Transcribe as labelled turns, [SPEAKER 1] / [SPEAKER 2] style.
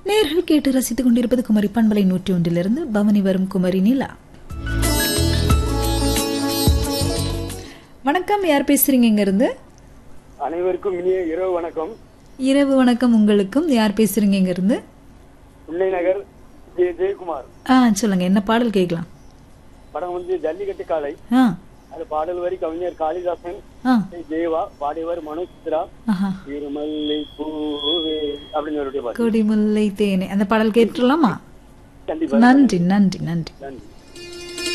[SPEAKER 1] நேர்கள் கேட்டு ரசித்துக் கொண்டிருப்பது குமரி பண்பலை நூற்றி ஒன்றிலிருந்து பவனி வரும் குமரி நிலா வணக்கம் யார் பேசுறீங்க இங்க இருந்து
[SPEAKER 2] அனைவருக்கும் இனிய இரவு வணக்கம்
[SPEAKER 1] இரவு வணக்கம் உங்களுக்கும் யார் பேசுறீங்க இங்க இருந்து
[SPEAKER 2] பிள்ளை நகர் ஜே ஜெயக்குமார்
[SPEAKER 1] ஆ சொல்லுங்க என்ன பாடல் கேட்கலாம்
[SPEAKER 2] படம் வந்து ஜல்லிக்கட்டு காலை
[SPEAKER 1] ஆ
[SPEAKER 2] அது பாடல் வரி கவிஞர் காளிதாசன்
[SPEAKER 1] ஆ
[SPEAKER 2] ஜெயவா பாடியவர் மனோ சித்ரா
[SPEAKER 1] ஆஹா
[SPEAKER 2] திருமல்லை பூவே அப்படின்னு ஒரு பாட்டு
[SPEAKER 1] கொடிமுல்லை தேனே அந்த பாடல் கேட்டுலாமா
[SPEAKER 2] கண்டிப்பா
[SPEAKER 1] நன்றி நன்றி நன்றி
[SPEAKER 2] நன்றி